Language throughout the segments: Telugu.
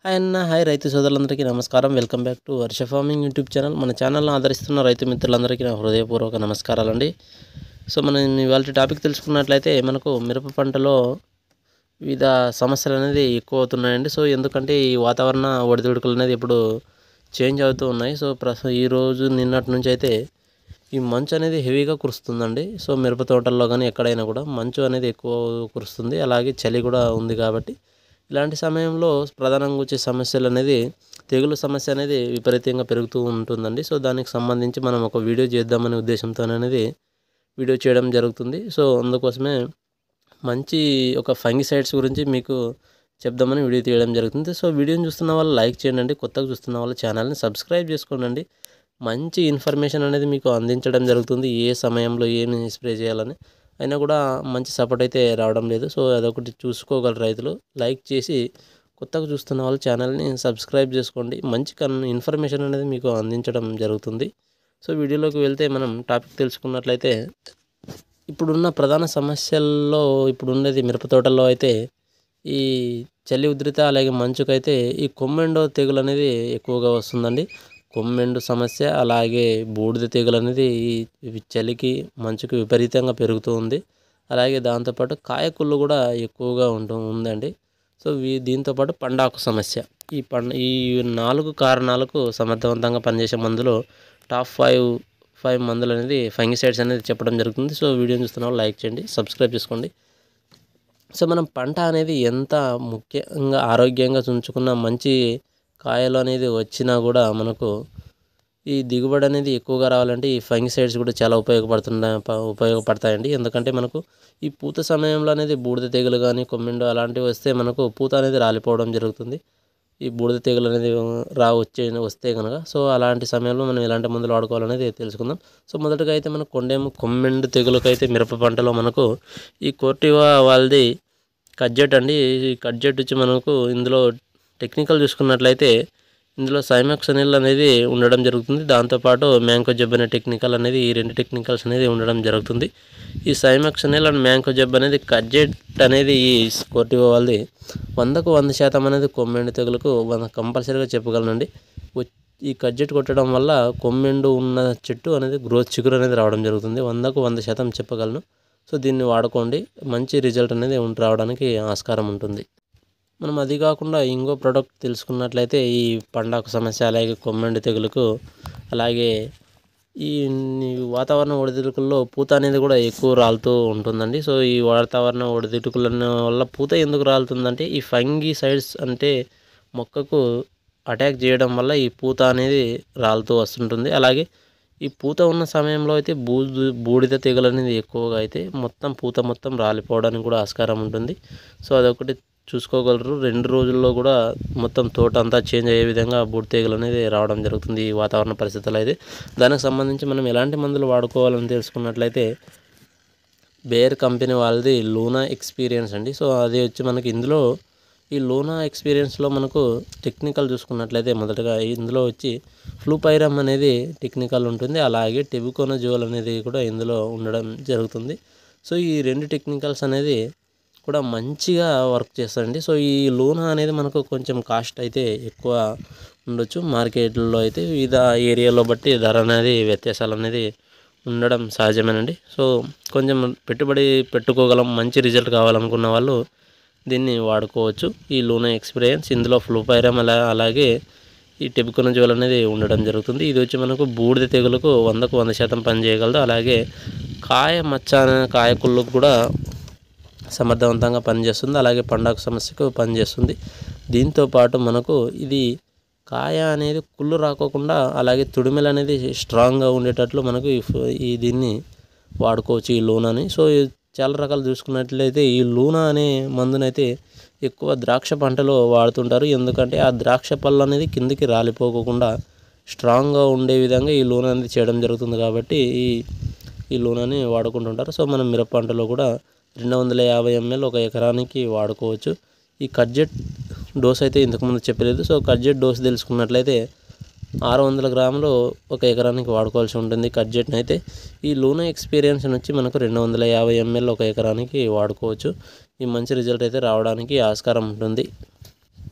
హాయ్ అన్న హాయ్ రైతు సోదరులందరికీ నమస్కారం welcome back to Varsha farming YouTube channel మన ఛానల్ను ఆదరిస్తున్న రైతు మిత్రులందరికీ నా హృదయపూర్వక నమస్కారాలండి సో మనం ఇవాళ టాపిక్ తెలుసుకున్నట్లయితే మనకు మిరప పంటలో వివిధ సమస్యలు అనేది ఎక్కువ అవుతున్నాయండి సో ఎందుకంటే ఈ వాతావరణ ఒడిదుడుకులు అనేది ఇప్పుడు చేంజ్ అవుతూ ఉన్నాయి సో ప్రస్తుతం ఈ రోజు నిన్నటి నుంచి అయితే ఈ మంచు అనేది హెవీగా కురుస్తుందండి సో మిరప తోటల్లో కానీ ఎక్కడైనా కూడా మంచు అనేది ఎక్కువ కురుస్తుంది అలాగే చలి కూడా ఉంది కాబట్టి ఇలాంటి సమయంలో ప్రధానంగా వచ్చే సమస్యలు అనేది తెగులు సమస్య అనేది విపరీతంగా పెరుగుతూ ఉంటుందండి సో దానికి సంబంధించి మనం ఒక వీడియో చేద్దామనే ఉద్దేశంతో అనేది వీడియో చేయడం జరుగుతుంది సో అందుకోసమే మంచి ఒక ఫంగిసైడ్స్ గురించి మీకు చెప్దామని వీడియో తీయడం జరుగుతుంది సో వీడియోని చూస్తున్న వాళ్ళు లైక్ చేయండి కొత్తగా చూస్తున్న వాళ్ళు ఛానల్ని సబ్స్క్రైబ్ చేసుకోండి మంచి ఇన్ఫర్మేషన్ అనేది మీకు అందించడం జరుగుతుంది ఏ సమయంలో ఏమి స్ప్రే చేయాలని అయినా కూడా మంచి సపోర్ట్ అయితే రావడం లేదు సో అదొకటి చూసుకోగలరు రైతులు లైక్ చేసి కొత్తగా చూస్తున్న వాళ్ళు ఛానల్ని సబ్స్క్రైబ్ చేసుకోండి మంచి కన్ ఇన్ఫర్మేషన్ అనేది మీకు అందించడం జరుగుతుంది సో వీడియోలోకి వెళ్తే మనం టాపిక్ తెలుసుకున్నట్లయితే ఇప్పుడున్న ప్రధాన సమస్యల్లో ఇప్పుడు ఉండేది మిరప తోటల్లో అయితే ఈ చలి ఉధృత అలాగే మంచుకైతే ఈ కొమ్మెండో తెగులు అనేది ఎక్కువగా వస్తుందండి కొమ్మెండు సమస్య అలాగే బూడిద తెగులు అనేది ఈ చలికి మంచుకి విపరీతంగా పెరుగుతూ ఉంది అలాగే దాంతోపాటు కాయకుళ్ళు కూడా ఎక్కువగా ఉంటూ ఉందండి సో వీ దీంతోపాటు పండాకు సమస్య ఈ పండ ఈ నాలుగు కారణాలకు సమర్థవంతంగా పనిచేసే మందులు టాప్ ఫైవ్ ఫైవ్ మందులు అనేది ఫంగిసైడ్స్ అనేది చెప్పడం జరుగుతుంది సో వీడియోని చూస్తున్న వాళ్ళు లైక్ చేయండి సబ్స్క్రైబ్ చేసుకోండి సో మనం పంట అనేది ఎంత ముఖ్యంగా ఆరోగ్యంగా ఉంచుకున్న మంచి కాయలు అనేది వచ్చినా కూడా మనకు ఈ దిగుబడి అనేది ఎక్కువగా రావాలంటే ఈ ఫంగిసైడ్స్ కూడా చాలా ఉపయోగపడుతున్నాయి ఉపయోగపడతాయండి ఎందుకంటే మనకు ఈ పూత సమయంలో అనేది బూడిద తెగులు కానీ కొమ్మిండు అలాంటివి వస్తే మనకు పూత అనేది రాలిపోవడం జరుగుతుంది ఈ బూడిద తెగులు అనేది రా వచ్చే వస్తే కనుక సో అలాంటి సమయంలో మనం ఎలాంటి మందులు వాడుకోవాలనేది తెలుసుకుందాం సో మొదటగా అయితే మనకు కొండేము కొమ్మెండు తెగులకైతే మిరప పంటలో మనకు ఈ కోర్టివా వాళ్ళది కడ్జెట్ అండి ఈ కడ్జెట్ వచ్చి మనకు ఇందులో టెక్నికల్ చూసుకున్నట్లయితే ఇందులో సైమాక్స్ అనిల్ అనేది ఉండడం జరుగుతుంది దాంతోపాటు మ్యాంకో జబ్ అనే టెక్నికల్ అనేది ఈ రెండు టెక్నికల్స్ అనేది ఉండడం జరుగుతుంది ఈ సైమాక్స్ అనిల్ అండ్ మ్యాంకో జబ్ అనేది కడ్జెట్ అనేది ఈ కోర్టివా వాళ్ళది వందకు వంద శాతం అనేది కొమ్మెండు తెగులకు వంద కంపల్సరీగా చెప్పగలనండి ఈ కడ్జెట్ కొట్టడం వల్ల కొమ్మెండు ఉన్న చెట్టు అనేది గ్రోత్ చిగురు అనేది రావడం జరుగుతుంది వందకు వంద శాతం చెప్పగలను సో దీన్ని వాడుకోండి మంచి రిజల్ట్ అనేది రావడానికి ఆస్కారం ఉంటుంది మనం అది కాకుండా ఇంకో ప్రోడక్ట్ తెలుసుకున్నట్లయితే ఈ పండాకు సమస్య అలాగే కొమ్మండి తెగులకు అలాగే ఈ వాతావరణ ఒడిదుడుకుల్లో పూత అనేది కూడా ఎక్కువ రాలుతూ ఉంటుందండి సో ఈ వాతావరణ ఒడిదుడుకుల వల్ల పూత ఎందుకు రాలుతుందంటే ఈ ఫంగి సైడ్స్ అంటే మొక్కకు అటాక్ చేయడం వల్ల ఈ పూత అనేది రాలుతూ వస్తుంటుంది అలాగే ఈ పూత ఉన్న సమయంలో అయితే బూజు బూడిద తెగులు అనేది ఎక్కువగా అయితే మొత్తం పూత మొత్తం రాలిపోవడానికి కూడా ఆస్కారం ఉంటుంది సో అదొకటి చూసుకోగలరు రెండు రోజుల్లో కూడా మొత్తం తోట అంతా చేంజ్ అయ్యే విధంగా బూడి తెగులు అనేది రావడం జరుగుతుంది ఈ వాతావరణ పరిస్థితులు అయితే దానికి సంబంధించి మనం ఎలాంటి మందులు వాడుకోవాలని తెలుసుకున్నట్లయితే బేర్ కంపెనీ వాళ్ళది లూనా ఎక్స్పీరియన్స్ అండి సో అది వచ్చి మనకి ఇందులో ఈ లూనా ఎక్స్పీరియన్స్లో మనకు టెక్నికల్ చూసుకున్నట్లయితే మొదటగా ఇందులో వచ్చి ఫ్లూపైరమ్ అనేది టెక్నికల్ ఉంటుంది అలాగే టెబుకోనజోల్ అనేది కూడా ఇందులో ఉండడం జరుగుతుంది సో ఈ రెండు టెక్నికల్స్ అనేది కూడా మంచిగా వర్క్ చేస్తారండి సో ఈ లూనా అనేది మనకు కొంచెం కాస్ట్ అయితే ఎక్కువ ఉండొచ్చు మార్కెట్లో అయితే వివిధ ఏరియాలో బట్టి ధర అనేది వ్యత్యాసాలు అనేది ఉండడం సహజమేనండి సో కొంచెం పెట్టుబడి పెట్టుకోగలం మంచి రిజల్ట్ కావాలనుకున్న వాళ్ళు దీన్ని వాడుకోవచ్చు ఈ లూనా ఎక్స్పీరియన్స్ ఇందులో ఫ్లూపైరమ్ అలా అలాగే ఈ టెబుకొనజోల్ అనేది ఉండడం జరుగుతుంది ఇది వచ్చి మనకు బూడిద తెగులకు వందకు వంద శాతం పనిచేయగలదు అలాగే కాయ మచ్చ కాయ కుళ్ళకు కూడా సమర్థవంతంగా పనిచేస్తుంది అలాగే పండాకు సమస్యకు పనిచేస్తుంది దీంతో పాటు మనకు ఇది కాయ అనేది కుళ్ళు రాకోకుండా అలాగే తుడిమెలు అనేది స్ట్రాంగ్గా ఉండేటట్లు మనకు ఈ దీన్ని వాడుకోవచ్చు ఈ లూనాని సో చాలా రకాలు చూసుకున్నట్లయితే ఈ లూనా అనే మందునైతే ఎక్కువ ద్రాక్ష పంటలో వాడుతుంటారు ఎందుకంటే ఆ ద్రాక్ష పళ్ళు అనేది కిందికి రాలిపోకుండా స్ట్రాంగ్గా ఉండే విధంగా ఈ లూనా అనేది చేయడం జరుగుతుంది కాబట్టి ఈ ఈ లూనాని వాడుకుంటుంటారు సో మనం మిరప పంటలో కూడా రెండు వందల యాభై ఎంఎల్ ఒక ఎకరానికి వాడుకోవచ్చు ఈ కడ్జెట్ డోస్ అయితే ఇంతకుముందు చెప్పలేదు సో కడ్జెట్ డోస్ తెలుసుకున్నట్లయితే ఆరు వందల గ్రాములు ఒక ఎకరానికి వాడుకోవాల్సి ఉంటుంది కడ్జెట్ని అయితే ఈ లూనా ఎక్స్పీరియన్స్ వచ్చి మనకు రెండు వందల యాభై ఎంఎల్ ఒక ఎకరానికి వాడుకోవచ్చు ఈ మంచి రిజల్ట్ అయితే రావడానికి ఆస్కారం ఉంటుంది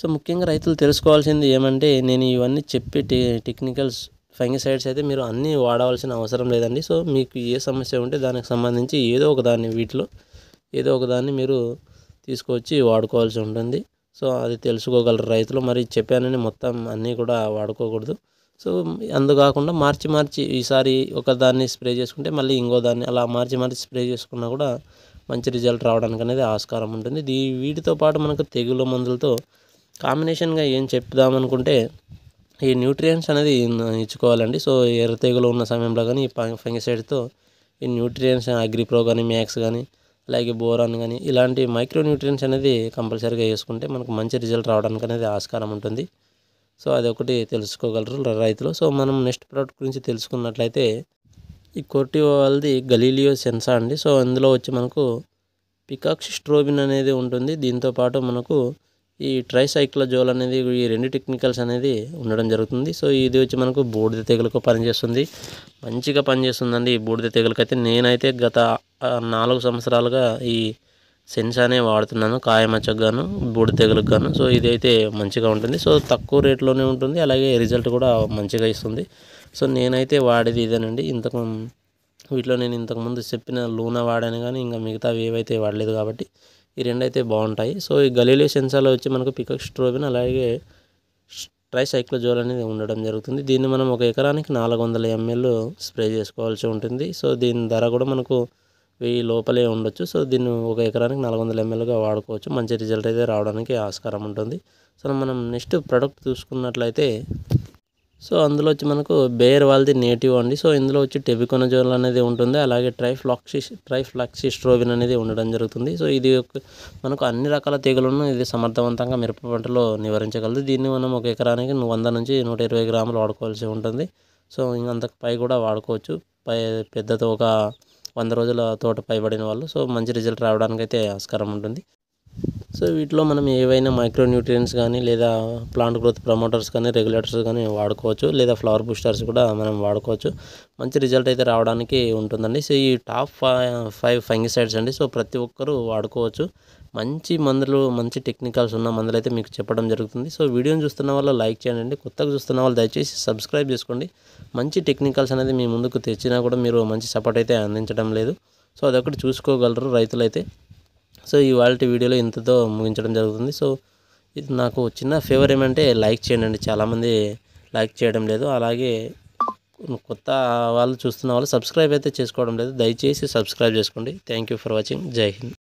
సో ముఖ్యంగా రైతులు తెలుసుకోవాల్సింది ఏమంటే నేను ఇవన్నీ చెప్పే టె టెక్నికల్స్ ఫంగిసైడ్స్ అయితే మీరు అన్నీ వాడవలసిన అవసరం లేదండి సో మీకు ఏ సమస్య ఉంటే దానికి సంబంధించి ఏదో ఒక దాన్ని వీటిలో ఏదో ఒక దాన్ని మీరు తీసుకొచ్చి వాడుకోవాల్సి ఉంటుంది సో అది తెలుసుకోగలరు రైతులు మరి చెప్పానని మొత్తం అన్నీ కూడా వాడుకోకూడదు సో అందుకాకుండా మార్చి మార్చి ఈసారి ఒక దాన్ని స్ప్రే చేసుకుంటే మళ్ళీ ఇంకో దాన్ని అలా మార్చి మార్చి స్ప్రే చేసుకున్నా కూడా మంచి రిజల్ట్ రావడానికి అనేది ఆస్కారం ఉంటుంది దీ వీటితో పాటు మనకు తెగులు మందులతో కాంబినేషన్గా ఏం చెప్దామనుకుంటే ఈ న్యూట్రియంట్స్ అనేది ఇచ్చుకోవాలండి సో ఎర్ర తెగులు ఉన్న సమయంలో కానీ ఈ ఫంగిసైడ్తో ఈ న్యూట్రియంట్స్ అగ్రిప్రో కానీ మ్యాక్స్ కానీ అలాగే బోరాన్ కానీ ఇలాంటి మైక్రో న్యూట్రియంట్స్ అనేది కంపల్సరీగా వేసుకుంటే మనకు మంచి రిజల్ట్ రావడానికి అనేది ఆస్కారం ఉంటుంది సో అది ఒకటి తెలుసుకోగలరు రైతులు సో మనం నెక్స్ట్ ప్రోడక్ట్ గురించి తెలుసుకున్నట్లయితే ఈ కోర్టివో వాళ్ళది గలీలియో సెన్సా అండి సో అందులో వచ్చి మనకు పికాక్స్ స్ట్రోబిన్ అనేది ఉంటుంది దీంతో పాటు మనకు ఈ ట్రైసైక్లజోల్ అనేది ఈ రెండు టెక్నికల్స్ అనేది ఉండడం జరుగుతుంది సో ఇది వచ్చి మనకు బూడిద తెగులకు పనిచేస్తుంది మంచిగా పనిచేస్తుందండి ఈ బూడిద తెగులకైతే నేనైతే గత ఆ, నాలుగు సంవత్సరాలుగా ఈ సెన్సానే వాడుతున్నాను కాయమచ్చకు గాను బూడిద తెగులకు గాను సో ఇదైతే మంచిగా ఉంటుంది సో తక్కువ రేట్లోనే ఉంటుంది అలాగే రిజల్ట్ కూడా మంచిగా ఇస్తుంది సో నేనైతే వాడేది ఇదేనండి ఇంతకు వీటిలో నేను ఇంతకుముందు చెప్పిన లూనా వాడాను కానీ ఇంకా మిగతావి ఏవైతే వాడలేదు కాబట్టి ఈ రెండు అయితే బాగుంటాయి సో ఈ గలీలియో సెన్సార్లో వచ్చి మనకు పికక్ స్ట్రోబిన్ అలాగే ట్రైసైక్లోజోల్ అనేది ఉండడం జరుగుతుంది దీన్ని మనం ఒక ఎకరానికి నాలుగు వందల ఎంఎల్ స్ప్రే చేసుకోవాల్సి ఉంటుంది సో దీని ధర కూడా మనకు వెయ్యి లోపలే ఉండొచ్చు సో దీన్ని ఒక ఎకరానికి నాలుగు వందల ఎంఎల్గా వాడుకోవచ్చు మంచి రిజల్ట్ అయితే రావడానికి ఆస్కారం ఉంటుంది సో మనం నెక్స్ట్ ప్రోడక్ట్ చూసుకున్నట్లయితే సో అందులో వచ్చి మనకు బేర్ వాళ్ళది నేటివ్ అండి సో ఇందులో వచ్చి టెబికొనజోల్ అనేది ఉంటుంది అలాగే ట్రైఫ్లాక్సిస్ ట్రైఫ్లాక్సిస్ట్రోవిన్ అనేది ఉండడం జరుగుతుంది సో ఇది ఒక- మనకు అన్ని రకాల తెగులను ఇది సమర్థవంతంగా మిరప పంటలో నివారించగలదు దీన్ని మనం ఒక ఎకరానికి వంద నుంచి నూట ఇరవై గ్రాములు వాడుకోవాల్సి ఉంటుంది సో ఇంకంతకు పై కూడా వాడుకోవచ్చు పై పెద్దతో ఒక వంద రోజుల తోట పైబడిన వాళ్ళు సో మంచి రిజల్ట్ రావడానికి అయితే ఆస్కారం ఉంటుంది సో వీటిలో మనం ఏవైనా మైక్రో న్యూట్రియంట్స్ కానీ లేదా ప్లాంట్ గ్రోత్ ప్రమోటర్స్ కానీ రెగ్యులేటర్స్ కానీ వాడుకోవచ్చు లేదా ఫ్లవర్ బూస్టర్స్ కూడా మనం వాడుకోవచ్చు మంచి రిజల్ట్ అయితే రావడానికి ఉంటుందండి సో ఈ టాప్ ఫైవ్ ఫంగిసైడ్స్ అండి సో ప్రతి ఒక్కరూ వాడుకోవచ్చు మంచి మందులు మంచి టెక్నికల్స్ ఉన్న మందులు అయితే మీకు చెప్పడం జరుగుతుంది సో వీడియోని చూస్తున్న వాళ్ళు లైక్ చేయండి కొత్తగా చూస్తున్న వాళ్ళు దయచేసి సబ్స్క్రైబ్ చేసుకోండి మంచి టెక్నికల్స్ అనేది మీ ముందుకు తెచ్చినా కూడా మీరు మంచి సపోర్ట్ అయితే అందించడం లేదు సో అదొకటి చూసుకోగలరు రైతులైతే సో ఇవాళ వీడియోలో ఇంతతో ముగించడం జరుగుతుంది సో ఇది నాకు చిన్న ఫేవర్ ఏమంటే లైక్ చేయండి చాలామంది లైక్ చేయడం లేదు అలాగే కొత్త వాళ్ళు చూస్తున్న వాళ్ళు సబ్స్క్రైబ్ అయితే చేసుకోవడం లేదు దయచేసి సబ్స్క్రైబ్ చేసుకోండి థ్యాంక్ యూ ఫర్ వాచింగ్ జై హింద్